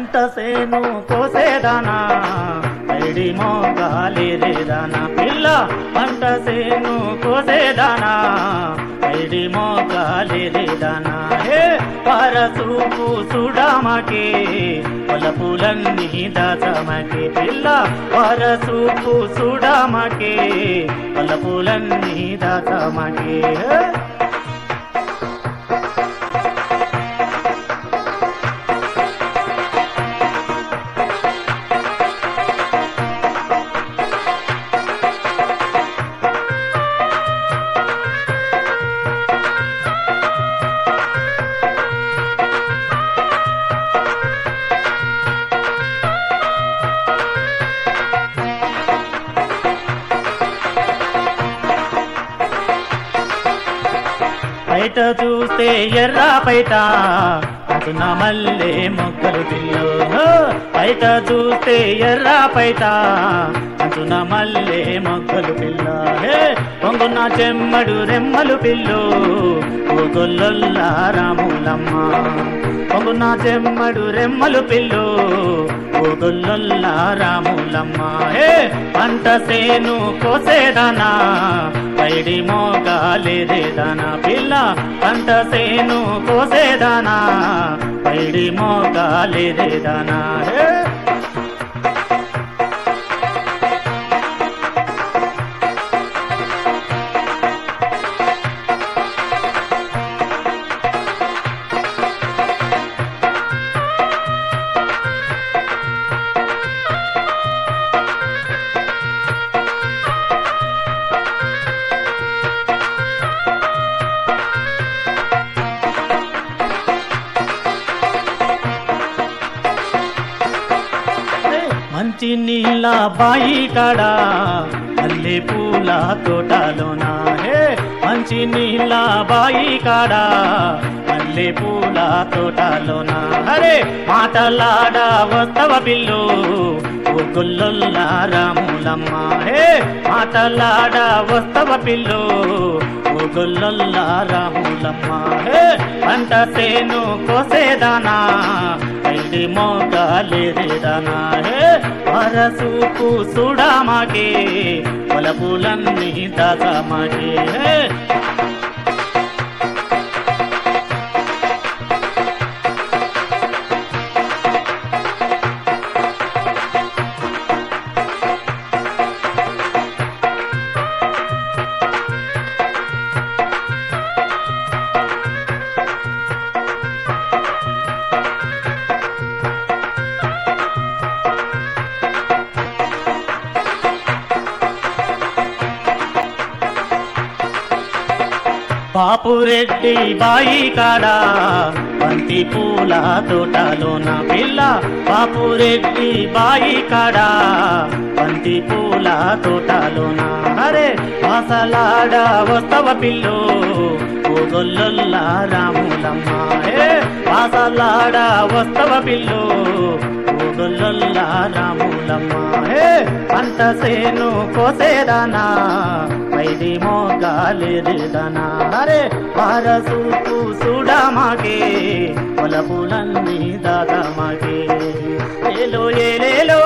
పంట సేను కోసేదానా పైడి మోగాలిరేదానా పిల్ల పంట సేను కోసేదానా పైడి మోగాలిరేదానా హే పరసూపు సుడామకి పొలపులన్నీ దాచమకి పిల్ల పరసూపు సుడామకి పొలపులన్నీ దాచమకి హే బయట చూస్తే ఎర్ర బయట అటున మల్లె మొక్కలు పిల్లు బయట చూస్తే ఎర్ర బయట అటున మల్లె మొక్కలు పిల్ల హే పొంగున్న చెమ్మడు రెమ్మలు పిల్లు ఓ గొల్లొల్ల రాములమ్మ పొంగున్న చెమ్మడు రెమ్మలు పిల్లు ఓ గొల్లొల్ల రాములమ్మ హే పంట సేను కోసేదానా పైడి మోగాలేదేదానా పిల్ల పంట సేను కోసేదానా పైడి మోగాలేదేదానా హే మంచి నీళ్ళ బాయి కాడ మల్లె పూల తోటలోన హే మంచి నీళ్ళ బాయి కాడ మల్లె పూల తోటలోన హరే మాటలాడ వస్తవ పిల్లు ఓ గొల్లొల్ల రాములమ్మ హే మాటలాడ వస్తవ పిల్లు ఓ గొల్లొల్ల రాములమ్మ హే పంట సేను కోసేదానా ఐడి మోగాలేదానా హే వరసూపు సుడామాకే పొలపులన్నీ దాదామాకే హే బాపురెడ్డి బాయి కాడ బంతి పూల తోటలోన పిల్ల బాపురెడ్డి బాయి కాడ బంతి పూల తోటలోన అరే వాసలాడ వస్తవ పిల్లు ఓ గొల్లొల్ల రాములమ్మ ఏ వాసలాడ వస్తవ పిల్లు ఓ గొల్లొల్ల రాములమ్మ ఏ పంట సేను కోసేదానా పైది మోగాలేదానా అరే వారసూపు సుడామాగే పొలపులన్నీ దాదామాగే ఏలో ఏలేలో